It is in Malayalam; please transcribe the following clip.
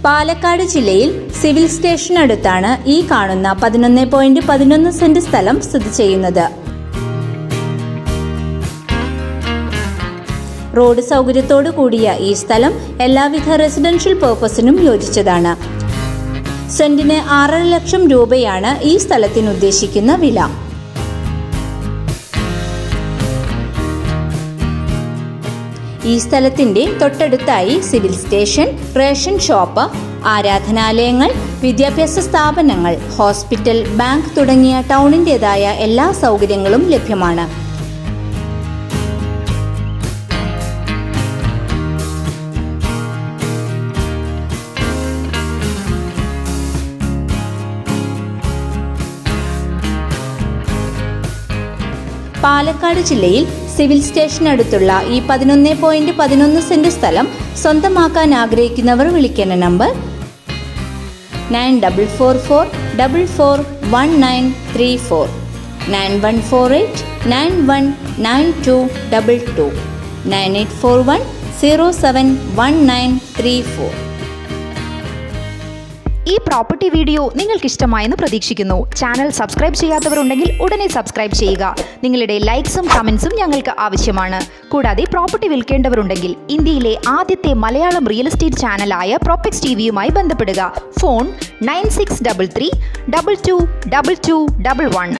പാലക്കാട് ജില്ലയിൽ സിവിൽ സ്റ്റേഷനടുത്താണ് ഈ കാണുന്ന പതിനൊന്ന് പോയിന്റ് പതിനൊന്ന് സെന്റ് സ്ഥലം സ്ഥിതി ചെയ്യുന്നത് റോഡ് സൗകര്യത്തോടു കൂടിയ ഈ സ്ഥലം എല്ലാവിധ റെസിഡൻഷ്യൽ പേർപ്പസിനും യോജിച്ചതാണ് സെന്റിന് ആറര ലക്ഷം രൂപയാണ് ഈ സ്ഥലത്തിന് ഉദ്ദേശിക്കുന്ന വില ഈ സ്ഥലത്തിന്റെ തൊട്ടടുത്തായി സിവിൽ സ്റ്റേഷൻ റേഷൻ ഷോപ്പ് ആരാധനാലയങ്ങൾ വിദ്യാഭ്യാസ സ്ഥാപനങ്ങൾ ഹോസ്പിറ്റൽ ബാങ്ക് തുടങ്ങിയ ടൗണിൻ്റെതായ എല്ലാ സൗകര്യങ്ങളും ലഭ്യമാണ് പാലക്കാട് ജില്ലയിൽ സിവിൽ സ്റ്റേഷനടുത്തുള്ള ഈ പതിനൊന്ന് പോയിന്റ് പതിനൊന്ന് സെന്റ് സ്ഥലം സ്വന്തമാക്കാൻ ആഗ്രഹിക്കുന്നവർ വിളിക്കേണ്ട number nine double four four double four one nine three four nine one four eight nine one nine two double two nine eight four one zero seven one nine three four ഈ പ്രോപ്പർട്ടി വീഡിയോ നിങ്ങൾക്ക് ഇഷ്ടമായെന്ന് പ്രതീക്ഷിക്കുന്നു ചാനൽ സബ്സ്ക്രൈബ് ചെയ്യാത്തവരുണ്ടെങ്കിൽ ഉടനെ സബ്സ്ക്രൈബ് ചെയ്യുക നിങ്ങളുടെ ലൈക്സും കമൻസും ഞങ്ങൾക്ക് ആവശ്യമാണ് കൂടാതെ പ്രോപ്പർട്ടി വിൽക്കേണ്ടവരുണ്ടെങ്കിൽ ഇന്ത്യയിലെ ആദ്യത്തെ മലയാളം റിയൽ എസ്റ്റേറ്റ് ചാനലായ പ്രോപ്പക്സ് ടി വിയുമായി ബന്ധപ്പെടുക phone nine six double three double two double two double one